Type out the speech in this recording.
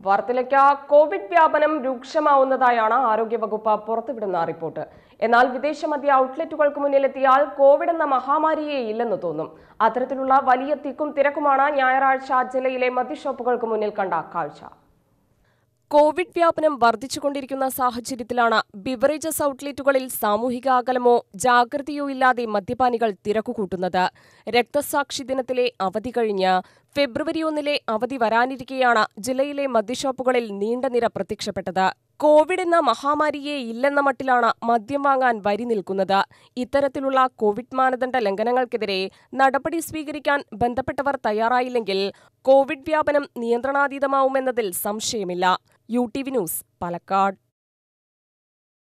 വാർത്തയിലേക്ക് കോവിഡ് വ്യാപനം രൂക്ഷമാവുന്നതായാണ് ആരോഗ്യവകുപ്പ് പുറത്തുവിടുന്ന റിപ്പോർട്ട് എന്നാൽ വിദേശ മദ്യ ഔട്ട്ലെറ്റുകൾക്ക് മുന്നിലെത്തിയാൽ കോവിഡ് എന്ന മഹാമാരിയെ ഇല്ലെന്ന് തോന്നും അത്തരത്തിലുള്ള വലിയ തിക്കും തിരക്കുമാണ് ഞായറാഴ്ച ജില്ലയിലെ മദ്യഷോപ്പുകൾക്ക് മുന്നിൽ കണ്ട കാഴ്ച കോവിഡ് വ്യാപനം വർദ്ധിച്ചുകൊണ്ടിരിക്കുന്ന സാഹചര്യത്തിലാണ് ബിവറേജസ് ഔട്ട്ലെറ്റുകളിൽ സാമൂഹിക അകലമോ ജാഗ്രതയോ ഇല്ലാതെ മദ്യപാനികൾ തിരക്കുകൂട്ടുന്നത് രക്തസാക്ഷി ദിനത്തിലെ അവധി കഴിഞ്ഞ് ഫെബ്രുവരി ഒന്നിലെ അവധി വരാനിരിക്കെയാണ് ജില്ലയിലെ മദ്യഷോപ്പുകളിൽ നീണ്ട നിര പ്രത്യക്ഷപ്പെട്ടത് കോവിഡ് എന്ന മഹാമാരിയെ ഇല്ലെന്ന മട്ടിലാണ് മദ്യം വാങ്ങാൻ വരി നിൽക്കുന്നത് ഇത്തരത്തിലുള്ള കോവിഡ് മാനദണ്ഡ ലംഘനങ്ങൾക്കെതിരെ നടപടി സ്വീകരിക്കാൻ ബന്ധപ്പെട്ടവർ തയ്യാറായില്ലെങ്കിൽ കോവിഡ് വ്യാപനം നിയന്ത്രണാതീതമാവുമെന്നതിൽ സംശയമില്ല U T V news Palakkad